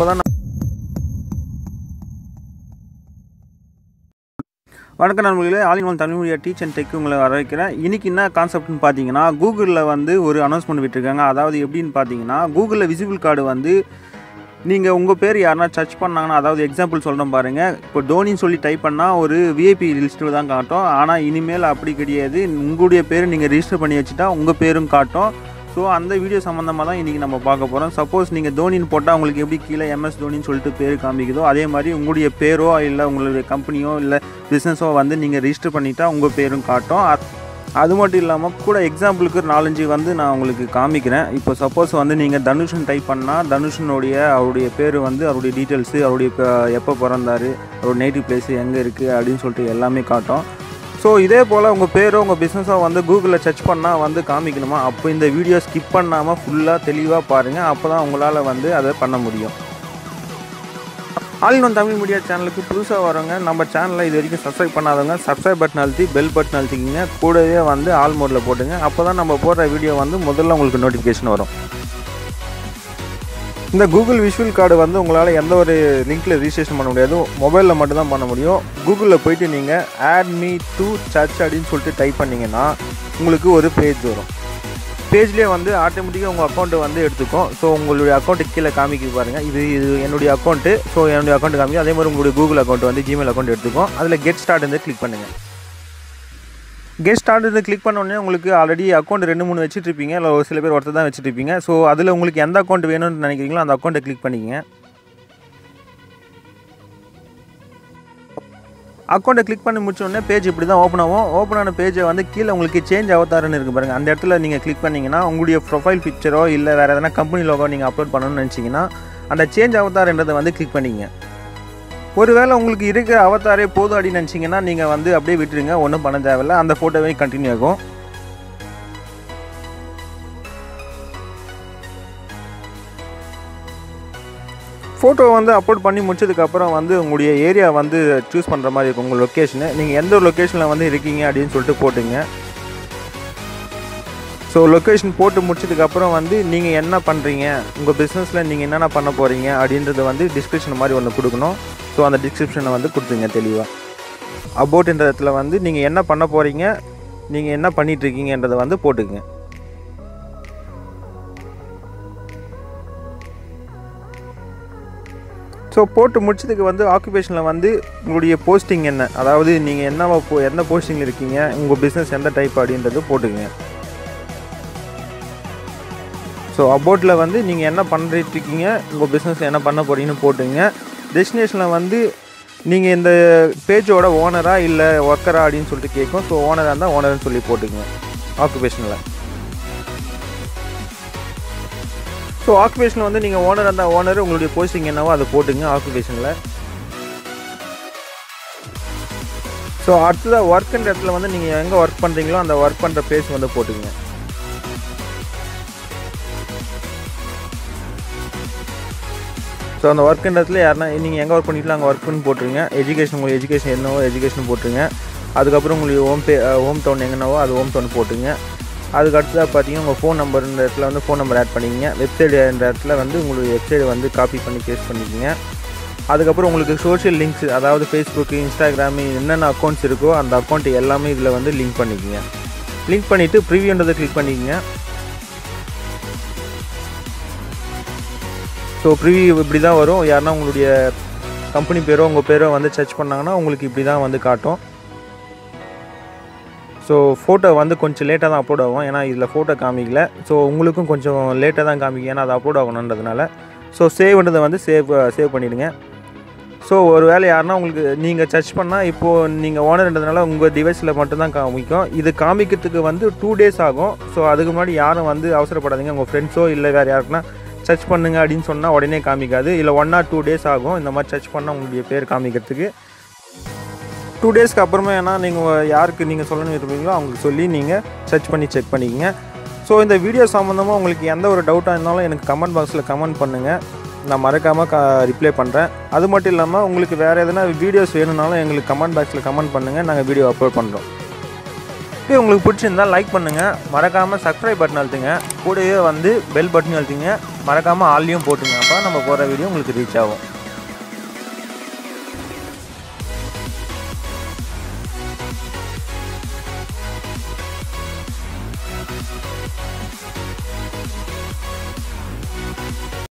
அப்போ தான் வணக்கம் நண்பர்களே all in one Tamil media teach and tech உங்களை வரவேற்கிறேன் இன்றைக்கி என்ன கான்செப்ட்னு பார்த்தீங்கன்னா கூகுளில் வந்து ஒரு அனௌன்ஸ்மெண்ட் விட்டுருக்காங்க அதாவது எப்படின்னு பார்த்தீங்கன்னா கூகுளில் விசிபிள் கார்டு வந்து நீங்கள் உங்கள் பேர் யாருன்னா சர்ச் பண்ணாங்கன்னா அதாவது எக்ஸாம்பிள் சொல்கிறேன் பாருங்கள் இப்போ தோனின்னு சொல்லி டைப் பண்ணால் ஒரு விஐபி லிஸ்ட்டு தான் காட்டும் ஆனால் இனிமேல் அப்படி கிடையாது உங்களுடைய பேர் நீங்கள் ரிஜிஸ்டர் பண்ணி வச்சுட்டா உங்கள் பேரும் காட்டும் ஸோ அந்த வீடியோ சம்மந்தமாக தான் இன்றைக்கி நம்ம பார்க்க போகிறோம் சப்போஸ் நீங்கள் தோனின்னு போட்டால் உங்களுக்கு எப்படி கீழே எம்எஸ் தோனின்னு சொல்லிட்டு பேர் காமிக்குதோ அதே மாதிரி உங்களுடைய பேரோ இல்லை உங்களுடைய கம்பெனியோ இல்லை பிஸ்னஸோ வந்து நீங்கள் ரிஜிஸ்டர் பண்ணிட்டா உங்கள் பேரும் காட்டும் அ- அது மட்டும் இல்லாமல் கூட எக்ஸாம்பிளுக்கு ஒரு நாலஞ்சு வந்து நான் உங்களுக்கு காமிக்கிறேன் இப்போ சப்போஸ் வந்து நீங்கள் தனுஷன் டைப் பண்ணால் தனுஷனுடைய அவருடைய பேர் வந்து அவருடைய டீட்டெயில்ஸு அவருடைய ப- எப்போ பிறந்தாரு அவருடைய நேட்டிவ் பிளேஸ் எங்கே இருக்குது அப்படின்னு சொல்லிட்டு எல்லாமே காட்டும் ஸோ இதே போல் உங்கள் பேரோ உங்கள் பிஸ்னஸோ வந்து கூகுளில் சர்ச் பண்ணால் வந்து காமிக்கணுமா அப்போ இந்த வீடியோ ஸ்கிப் பண்ணாமல் ஃபுல்லாக தெளிவாக பாருங்கள் அப்போ தான் உங்களால் வந்து அதை பண்ண முடியும் all in one Tamil media சேனலுக்கு புதுசாக வரவங்க நம்ம சேனலை இது வரைக்கும் சப்ஸ்கிரைப் பண்ணாதவங்க சப்ஸ்கிரைப் பட்டன் அழுத்தி பெல் பட்டன் அழுத்திக்கிங்க கூடவே வந்து ஆல் மோடில் போட்டுங்க அப்போ தான் நம்ம போடுற வீடியோ வந்து முதல்ல உங்களுக்கு நோட்டிஃபிகேஷன் வரும் இந்த கூகுள் விஷுவல் கார்டு வந்து உங்களால் எந்த ஒரு லிங்க்கில் ரிஜிஸ்ட்ரேஷன் பண்ண முடியாது மொபைலில் மட்டும்தான் பண்ண முடியும் கூகுளில் போயிட்டு நீங்கள் ஆட் மீ டு சர்ச் அப்படின்னு சொல்லிட்டு டைப் பண்ணிங்கன்னா உங்களுக்கு ஒரு பேஜ் வரும் பேஜ்லேயே வந்து ஆட்டோமேட்டிக்காக உங்கள் அக்கௌண்ட்டை வந்து எடுத்துக்கும் ஸோ உங்களுடைய அக்கௌண்ட்டு கீழே காமிக்க பாருங்கள் இது இது என்னுடைய அக்கௌண்ட்டு ஸோ என்னுடைய அக்கௌண்ட் காமிக்கும் அதே மாதிரி உங்களுடைய கூகுள் அக்கௌண்ட் வந்து ஜிமெயில் அக்கௌண்ட் எடுத்துக்கும் அதில் கெட் ஸ்டார்ட் வந்து கிளிக் பண்ணுங்கள் கெட் ஸ்டார்ட் வந்து கிளிக் பண்ண உடனே உங்களுக்கு ஆல்ரெடி அக்கௌண்ட் ரெண்டு மூணு வச்சுட்டு இருப்பீங்க இல்லை ஒரு சில பேர் ஒருத்தர் தான் வச்சுட்டு இருப்பீங்க ஸோ அதில் உங்களுக்கு எந்த அக்கௌண்ட் வேணும்னு நினைக்கிறீங்களோ அந்த அக்கௌண்ட்டை கிளிக் பண்ணிக்கங்க அக்கௌண்ட்டை கிளிக் பண்ணி முடிச்ச உடனே பேஜ் இப்படி தான் ஓப்பன் ஆகும் ஓப்பன் ஆன பேஜை வந்து கீழே உங்களுக்கு சேஞ்ச் அவதாரன்னு இருக்கு பாருங்கள் அந்த இடத்துல நீங்கள் கிளிக் பண்ணிங்கன்னா உங்களுடைய ப்ரொஃபைல் பிக்சரோ இல்லை வேறு எதனா கம்பெனி லோகோ நீங்கள் அப்லோட் பண்ணணும்னு நினச்சிங்கன்னா அந்த சேஞ்ச் அவதாரன்றதை வந்து கிளிக் பண்ணிங்க ஒருவேளை உங்களுக்கு இருக்கிற அவதாரே போதும் அப்படின்னு நினச்சிங்கன்னா நீங்கள் வந்து அப்படியே விட்டுருங்க ஒன்றும் பண்ண தேவையில்ல அந்த ஃபோட்டோவே கண்டினியூ ஆகும் ஃபோட்டோ வந்து அப்லோட் பண்ணி முடிச்சதுக்கப்புறம் வந்து உங்களுடைய ஏரியா வந்து சூஸ் பண்ணுற மாதிரி இருக்கும் உங்கள் லொக்கேஷனு நீங்கள் எந்த ஒரு லொக்கேஷனில் வந்து இருக்கீங்க அப்படின்னு சொல்லிட்டு போட்டுங்க ஸோ லொக்கேஷன் போட்டு முடிச்சதுக்கப்புறம் வந்து நீங்கள் என்ன பண்ணுறீங்க உங்கள் பிஸ்னஸில் நீங்கள் என்னென்ன பண்ண போகிறீங்க அப்படின்றத வந்து டிஸ்கிரிப்ஷன் மாதிரி ஒன்று கொடுக்கணும் ஸோ அந்த டிஸ்கிரிப்ஷனை வந்து கொடுத்துங்க தெளிவாக அபோட்ன்ற இடத்துல வந்து நீங்கள் என்ன பண்ண போகிறீங்க நீங்கள் என்ன பண்ணிட்டு இருக்கீங்கன்றதை வந்து போட்டுக்குங்க ஸோ போட்டு முடிச்சதுக்கு வந்து ஆக்குபேஷனில் வந்து உங்களுடைய போஸ்டிங் என்ன அதாவது நீங்கள் என்ன போ எந்த போஸ்டிங்கில் இருக்கீங்க உங்கள் பிஸ்னஸ் எந்த டைப் அப்படின்றது போட்டுக்குங்க ஸோ அபோட்டில் வந்து நீங்கள் என்ன பண்ணிட்டு இருக்கீங்க உங்கள் பிஸ்னஸ் என்ன பண்ண போகிறீங்கன்னு போட்டுங்க டெஸ்டினேஷனில் வந்து நீங்கள் இந்த பேஜோட ஓனரா இல்லை ஒர்க்கரா அப்படின்னு சொல்லிட்டு கேட்கும் ஸோ ஓனராக இருந்தால் ஓனர்னு சொல்லி போட்டுங்க ஆக்குபேஷனில் ஸோ ஆக்குபேஷனில் வந்து நீங்கள் ஓனர் அந்த ஓனர் உங்களுடைய போஸ்டிங் என்னவோ அதை போட்டுங்க ஆக்குபேஷனில் ஸோ அடுத்ததாக ஒர்க்குன்ற இடத்துல வந்து நீங்கள் எங்கே ஒர்க் பண்ணுறீங்களோ அந்த ஒர்க் பண்ணுற பிளேஸ் வந்து போட்டுங்க ஸோ அந்த ஒர்க்குன்ற இடத்துல யாருன்னா நீங்கள் எங்கே ஒர்க் பண்ணிக்கலாம் அங்கே ஒர்க் பண்ணி போட்டுருங்க எஜுகேஷன் உங்களுக்கு எஜுகேஷன் என்னவோ எஜுகேஷன் போட்டுருங்க அதுக்கப்புறம் உங்களுக்கு ஹோம் பே ஹோம் டவுன் எங்கனவோ அது ஹோம் டவுன் போட்டுங்க அதுக்கு அடுத்ததாக பார்த்தீங்கன்னா உங்கள் ஃபோன் நம்பர்ன்ற இடத்துல வந்து ஃபோன் நம்பர் ஆட் பண்ணிக்கங்க வெப்சைடுன்ற இடத்துல வந்து உங்களுக்கு வெப்சைடு வந்து காப்பி பண்ணி பேஸ்ட் பண்ணிக்கங்க அதுக்கப்புறம் உங்களுக்கு சோஷியல் லிங்க்ஸ் அதாவது ஃபேஸ்புக்கு இன்ஸ்டாகிராமு என்னென்ன அக்கௌண்ட்ஸ் இருக்கோ அந்த அக்கௌண்ட் எல்லாமே இதில் வந்து லிங்க் பண்ணிக்கங்க லிங்க் பண்ணிவிட்டு ப்ரிவியூன்றதை கிளிக் பண்ணிக்கங்க ஸோ ப்ரிவியூ இப்படி தான் வரும் யாருன்னா உங்களுடைய கம்பெனி பேரோ உங்கள் பேரோ வந்து சர்ச் பண்ணாங்கன்னா உங்களுக்கு இப்படி தான் வந்து காட்டும் ஸோ ஃபோட்டோ வந்து கொஞ்சம் லேட்டாக தான் அப்லோட் ஆகும் ஏன்னா இதில் ஃபோட்டோ காமிக்கல ஸோ உங்களுக்கும் கொஞ்சம் லேட்டாக தான் காமிக்கும் ஏன்னா அது அப்லோட் ஆகணுன்றதுனால ஸோ சேவ்ன்றதை வந்து சேவ் சேவ் பண்ணிவிடுங்க ஸோ ஒரு வேளை யாருன்னா உங்களுக்கு நீங்கள் சர்ச் பண்ணால் இப்போது நீங்கள் ஓனர்ன்றதுனால உங்கள் டிவைஸில் மட்டும்தான் காமிக்கும் இது காமிக்கிறதுக்கு வந்து டூ டேஸ் ஆகும் ஸோ அதுக்கு முன்னாடி யாரும் வந்து அவசரப்படாதீங்க உங்கள் ஃப்ரெண்ட்ஸோ இல்லை வேறு யாருக்குன்னா சர்ச் பண்ணுங்க அப்படின்னு சொன்னால் உடனே காமிக்காது இல்லை ஒன் ஆர் டூ டேஸ் ஆகும் இந்த மாதிரி சர்ச் பண்ணால் உங்களுடைய பேர் காமிக்கிறதுக்கு டூ டேஸ்க்கு அப்புறமா ஏன்னா நீங்கள் யாருக்கு நீங்கள் சொல்லணும் இருப்பீங்களோ அவங்களுக்கு சொல்லி நீங்கள் சர்ச் பண்ணி செக் பண்ணிக்கங்க ஸோ இந்த வீடியோ சம்மந்தமாக உங்களுக்கு எந்த ஒரு டவுட்டாக இருந்தாலும் எனக்கு கமெண்ட் பாக்ஸில் கமெண்ட் பண்ணுங்கள் நான் மறக்காமல் க ரிப்ளை பண்ணுறேன் அது மட்டும் இல்லாமல் உங்களுக்கு வேறு எதனா வீடியோஸ் வேணும்னாலும் எங்களுக்கு கமெண்ட் பாக்ஸில் கமெண்ட் பண்ணுங்கள் நாங்கள் வீடியோ அப்லோட் பண்ணுறோம் வீடியோ உங்களுக்கு பிடிச்சிருந்தா லைக் பண்ணுங்கள் மறக்காமல் சப்ஸ்கிரைப் பட்டன் அழுத்துங்க கூடவே வந்து பெல் பட்டன் அழுத்துங்க மறக்காமல் ஆல்லையும் போட்டுங்க அப்போ நம்ம போகிற வீடியோ உங்களுக்கு ரீச் ஆகும்